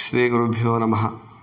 ಶ್ರೀ ಗುರುಭ್ಯೋ ನಮಃ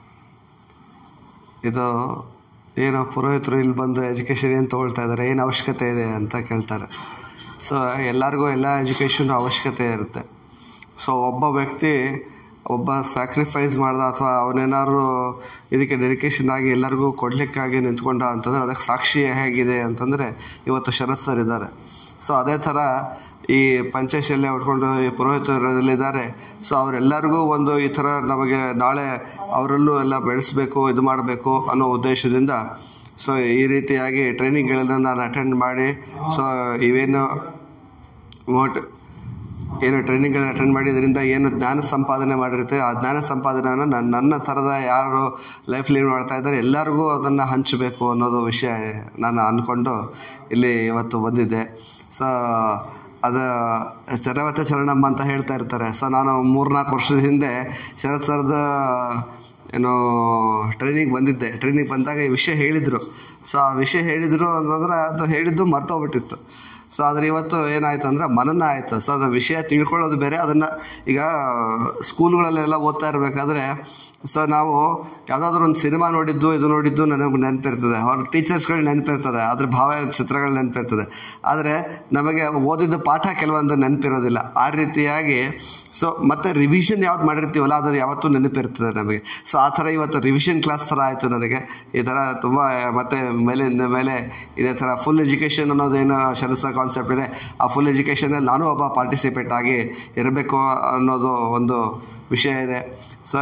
ಇದು ಏನು ಪುರೋಹಿತರು ಇಲ್ಲಿ ಬಂದು ಎಜುಕೇಷನ್ ಏನು ತೊಗೊಳ್ತಾ ಇದ್ದಾರೆ ಏನು ಅವಶ್ಯಕತೆ ಇದೆ ಅಂತ ಕೇಳ್ತಾರೆ ಸೊ ಎಲ್ಲರಿಗೂ ಎಲ್ಲ ಎಜುಕೇಷನ್ ಅವಶ್ಯಕತೆ ಇರುತ್ತೆ ಸೊ ಒಬ್ಬ ವ್ಯಕ್ತಿ ಒಬ್ಬ ಸ್ಯಾಕ್ರಿಫೈಸ್ ಮಾಡ್ದ ಅಥವಾ ಅವನೇನಾದ್ರು ಇದಕ್ಕೆ ಡೆಡಿಕೇಶನ್ ಆಗಿ ಎಲ್ಲರಿಗೂ ಕೊಡಲಿಕ್ಕಾಗಿ ನಿಂತ್ಕೊಂಡ ಅಂತಂದರೆ ಅದಕ್ಕೆ ಸಾಕ್ಷಿ ಹೇಗಿದೆ ಅಂತಂದರೆ ಇವತ್ತು ಶರತ್ ಸರ್ ಇದ್ದಾರೆ ಸೊ ಅದೇ ಥರ ಈ ಪಂಚಶಲ್ಯ ಉಟ್ಕೊಂಡು ಈ ಪುರೋಹಿತರಲ್ಲಿದ್ದಾರೆ ಸೊ ಅವರೆಲ್ಲರಿಗೂ ಒಂದು ಈ ಥರ ನಮಗೆ ನಾಳೆ ಅವರಲ್ಲೂ ಎಲ್ಲ ಬೆಳೆಸಬೇಕು ಇದು ಮಾಡಬೇಕು ಅನ್ನೋ ಉದ್ದೇಶದಿಂದ ಸೊ ಈ ರೀತಿಯಾಗಿ ಟ್ರೈನಿಂಗ್ಗಳನ್ನು ನಾನು ಅಟೆಂಡ್ ಮಾಡಿ ಸೊ ಇವೇನು ಮೋಟ್ ಏನು ಟ್ರೈನಿಂಗ್ಗಳನ್ನ ಅಟೆಂಡ್ ಮಾಡಿದ್ರಿಂದ ಏನು ಜ್ಞಾನ ಸಂಪಾದನೆ ಮಾಡಿರುತ್ತೆ ಆ ಜ್ಞಾನ ಸಂಪಾದನೆಯನ್ನು ನನ್ನ ನನ್ನ ಥರದ ಯಾರು ಲೈಫ್ ಲೀಡ್ ಮಾಡ್ತಾ ಇದ್ದಾರೆ ಎಲ್ಲರಿಗೂ ಅದನ್ನು ಹಂಚಬೇಕು ಅನ್ನೋದು ವಿಷಯ ನಾನು ಅಂದ್ಕೊಂಡು ಇಲ್ಲಿ ಇವತ್ತು ಬಂದಿದ್ದೆ ಸೊ ಅದು ಚರವತ ಶರಣಮ್ಮ ಅಂತ ಹೇಳ್ತಾ ಇರ್ತಾರೆ ಸೊ ನಾನು ಮೂರ್ನಾಲ್ಕು ವರ್ಷದ ಹಿಂದೆ ಶರತ್ ಸರ್ದ ಏನೋ ಟ್ರೈನಿಂಗ್ ಬಂದಿದ್ದೆ ಟ್ರೈನಿಂಗ್ ಬಂದಾಗ ಈ ವಿಷಯ ಹೇಳಿದರು ಸೊ ಆ ವಿಷಯ ಹೇಳಿದರು ಅಂತಂದ್ರೆ ಅದು ಹೇಳಿದ್ದು ಮರ್ತೋಗ್ಬಿಟ್ಟಿತ್ತು ಸೊ ಆದರೆ ಇವತ್ತು ಏನಾಯಿತು ಅಂದರೆ ಮನನ ಆಯಿತು ಸೊ ಅದು ವಿಷಯ ತಿಳ್ಕೊಳ್ಳೋದು ಬೇರೆ ಅದನ್ನು ಈಗ ಸ್ಕೂಲ್ಗಳಲ್ಲೆಲ್ಲ ಓದ್ತಾ ಇರಬೇಕಾದ್ರೆ ಸೊ ನಾವು ಯಾವುದಾದ್ರೂ ಒಂದು ಸಿನಿಮಾ ನೋಡಿದ್ದು ಇದು ನೋಡಿದ್ದು ನನಗೆ ನೆನಪಿರ್ತದೆ ಅವ್ರ ಟೀಚರ್ಸ್ಗಳು ನೆನಪಿರ್ತದೆ ಅದ್ರ ಭಾವ ಚಿತ್ರಗಳು ನೆನಪಿರ್ತದೆ ಆದರೆ ನಮಗೆ ಓದಿದ ಪಾಠ ಕೆಲವೊಂದು ನೆನಪಿರೋದಿಲ್ಲ ಆ ರೀತಿಯಾಗಿ ಸೊ ಮತ್ತೆ ರಿವಿಷನ್ ಯಾವ್ದು ಮಾಡಿರ್ತೀವಲ್ಲ ಅದು ಯಾವತ್ತೂ ನೆನಪಿರ್ತದೆ ನಮಗೆ ಸೊ ಆ ಥರ ಇವತ್ತು ರಿವಿಷನ್ ಕ್ಲಾಸ್ ಥರ ಆಯಿತು ನನಗೆ ಈ ಥರ ತುಂಬ ಮತ್ತೆ ಮೇಲಿಂದ ಮೇಲೆ ಇದೇ ಥರ ಫುಲ್ ಎಜುಕೇಷನ್ ಅನ್ನೋದೇನು ಶರಸ ಕಾನ್ಸೆಪ್ಟ್ ಇದೆ ಆ ಫುಲ್ ಎಜುಕೇಷನಲ್ಲಿ ನಾನು ಒಬ್ಬ ಪಾರ್ಟಿಸಿಪೇಟ್ ಆಗಿ ಇರಬೇಕು ಅನ್ನೋದು ಒಂದು ವಿಷಯ ಇದೆ ಸೊ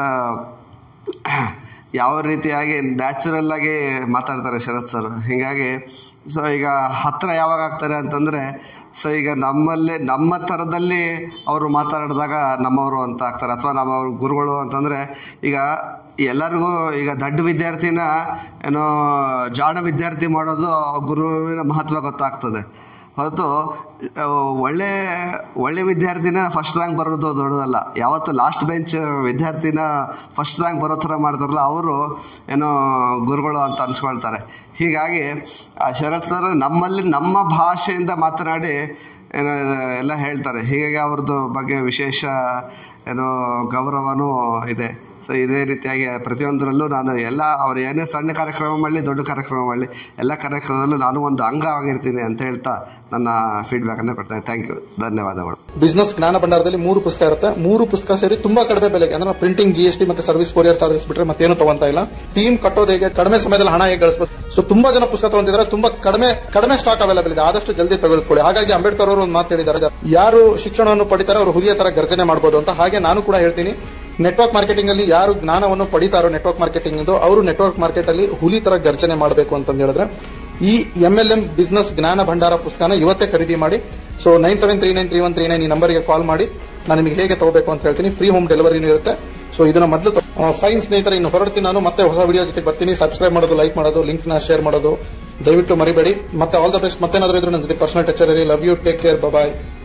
ಯಾವ ರೀತಿಯಾಗಿ ನ್ಯಾಚುರಲ್ ಆಗಿ ಮಾತಾಡ್ತಾರೆ ಶರತ್ ಸರ್ ಹೀಗಾಗಿ ಸೊ ಈಗ ಹತ್ತಿರ ಯಾವಾಗ ಆಗ್ತಾರೆ ಅಂತಂದರೆ ಸೊ ಈಗ ನಮ್ಮಲ್ಲಿ ನಮ್ಮ ಥರದಲ್ಲಿ ಅವರು ಮಾತಾಡಿದಾಗ ನಮ್ಮವರು ಅಂತ ಆಗ್ತಾರೆ ಅಥವಾ ನಮ್ಮವ್ರ ಗುರುಗಳು ಅಂತಂದರೆ ಈಗ ಎಲ್ಲರಿಗೂ ಈಗ ದಡ್ಡ ವಿದ್ಯಾರ್ಥಿನ ಏನೋ ಜಾಣ ವಿದ್ಯಾರ್ಥಿ ಮಾಡೋದು ಗುರುವಿನ ಮಹತ್ವ ಗೊತ್ತಾಗ್ತದೆ ಹೊರತು ಒಳ್ಳೆ ಒಳ್ಳೆ ವಿದ್ಯಾರ್ಥಿನ ಫಸ್ಟ್ ರ್ಯಾಂಕ್ ಬರೋದು ದೊಡ್ಡದಲ್ಲ ಯಾವತ್ತು ಲಾಸ್ಟ್ ಬೆಂಚ್ ವಿದ್ಯಾರ್ಥಿನ ಫಸ್ಟ್ ರ್ಯಾಂಕ್ ಬರೋ ಥರ ಮಾಡ್ತಾರಲ್ಲ ಅವರು ಏನೋ ಗುರುಗಳು ಅಂತ ಅನ್ಸ್ಕೊಳ್ತಾರೆ ಹೀಗಾಗಿ ಆ ಶರತ್ ಸರ್ ನಮ್ಮಲ್ಲಿ ನಮ್ಮ ಭಾಷೆಯಿಂದ ಮಾತನಾಡಿ ಏನೋ ಎಲ್ಲ ಹೇಳ್ತಾರೆ ಹೀಗಾಗಿ ಅವ್ರದ್ದು ಬಗ್ಗೆ ವಿಶೇಷ ಏನೋ ಗೌರವನೂ ಇದೆ ಸೊ ಇದೇ ರೀತಿಯಾಗಿ ಪ್ರತಿಯೊಂದರಲ್ಲೂ ನಾನು ಎಲ್ಲ ಅವ್ರು ಏನೇ ಸಣ್ಣ ಕಾರ್ಯಕ್ರಮ ಮಾಡಲಿ ದೊಡ್ಡ ಕಾರ್ಯಕ್ರಮ ಮಾಡಲಿ ಎಲ್ಲ ಕಾರ್ಯಕ್ರಮದಲ್ಲೂ ನಾನು ಒಂದು ಅಂಗ ಆಗಿರ್ತೀನಿ ಅಂತ ಹೇಳ್ತಾ ನನ್ನ ಫೀಡ್ಬ್ಯಾಕನ್ನು ಕೊಡ್ತೇನೆ ಥ್ಯಾಂಕ್ ಯು ಧನ್ಯವಾದಗಳು ಬಿಸ್ನೆಸ್ ಜ್ಞಾನ ಭಂಡಾರದಲ್ಲಿ ಮೂರು ಪುಸ್ತಕ ಇರುತ್ತೆ ಮೂರು ಪುಸ್ತಕ ಸೇರಿ ತುಂಬಾ ಕಡಿಮೆ ಬೆಲೆಗೆ ಅಂದ್ರೆ ಪ್ರಿಂಟಿಂಗ್ ಜಿ ಎಸ್ ಟಿ ಮತ್ತೆ ಸರ್ವಿಸ್ ಕೊರಿಯರ್ ಚಾರ್ಜಸ್ ಬಿಟ್ರೆ ಮತ್ತೇನು ತಗೊಂತ ಇಲ್ಲ ಟೀಮ್ ಕಟ್ಟೋದು ಹೇಗೆ ಕಡಿಮೆ ಸಮಯದಲ್ಲಿ ಹಣ ಹೇಗೆ ಗಳಿಸಬಹುದು ಸೊ ತುಂಬಾ ಜನ ಪುಸ್ತಕ ತಗೊಂತಿದ್ದಾರೆ ತುಂಬಾ ಕಡಿಮೆ ಕಡಿಮೆ ಸ್ಟಾಕ್ ಅವೈಲೇಬಲ್ ಇದೆ ಆದಷ್ಟು ಜಲ್ದಿ ತೆಗೆದುಕೊಳ್ಳಿ ಹಾಗಾಗಿ ಅಂಬೇಡ್ಕರ್ ಅವರು ಒಂದು ಮಾತು ಹೇಳಿದ್ದಾರೆ ಯಾರು ಶಿಕ್ಷಣವನ್ನು ಪಡಿತಾರೆ ಅವರು ಹುಲಿಯ ತರ ಗರ್ಜನೆ ಮಾಡಬಹುದು ಅಂತ ಹಾಗೆ ನಾನು ಕೂಡ ಹೇಳ್ತೀನಿ ನೆಟ್ವರ್ಕ್ ಮಾರ್ಕೆಟಿಂಗ್ ಅಲ್ಲಿ ಯಾರು ಜ್ಞಾನವನ್ನು ಪಡಿತಾರೋ ನೆಟ್ವರ್ಕ್ ಮಾರ್ಕೆಟಿಂಗ್ ಅವರು ನೆಟ್ವರ್ಕ್ ಮಾರ್ಕೆಟ್ ಅಲ್ಲಿ ಹುಲಿ ತರ ಗರ್ಜನೆ ಮಾಡಬೇಕು ಅಂತ ಹೇಳಿದ್ರೆ ಈ ಎಂ ಎಲ್ ಎಂ ಬಿಸ್ನೆಸ್ ಜ್ಞಾನ ಭಂಡಾರ ಪುಸ್ತಕನ ಇವತ್ತೇ ಖರೀದಿ ಮಾಡಿ so nine seven three nine three one three nine ಈ ನಂಬರ್ಗೆ ಕಾಲ್ ಮಾಡಿ ನಾನು ನಿಮಗೆ ಹೇಗೆ ತಗೋಬೇಕು ಅಂತ ಹೇಳ್ತೀನಿ ಫ್ರೀ ಹೋಮ್ ಡೆಲಿವರಿನೂ ಇರುತ್ತೆ ಸೊ ಇದನ್ನ ಮೊದಲು ಫೈನ್ ಸ್ನೇಹಿತರೆ ಇನ್ನು ಹೊರಡ್ತೀನಿ ನಾನು ಮತ್ತೆ ಹೊಸ ವಿಡಿಯೋ ಜೊತೆ ಬರ್ತೀನಿ ಸಬ್ಸ್ಕ್ರೈಬ್ ಮಾಡೋದು ಲೈಕ್ ಮಾಡೋದು ಲಿಂಕ್ ನ ಶೇರ್ ಮಾಡೋದು ದಯವಿಟ್ಟು ಮರಿಬೇಡಿ ಮತ್ತೆ ಆಲ್ ದ ಬೆಸ್ಟ್ ಮತ್ತೇನಾದ್ರೂ ಇದ್ರೆ ನನ್ನ ಜೊತೆ ಪರ್ಸನಲ್ ಟಚರ್ love you take care bye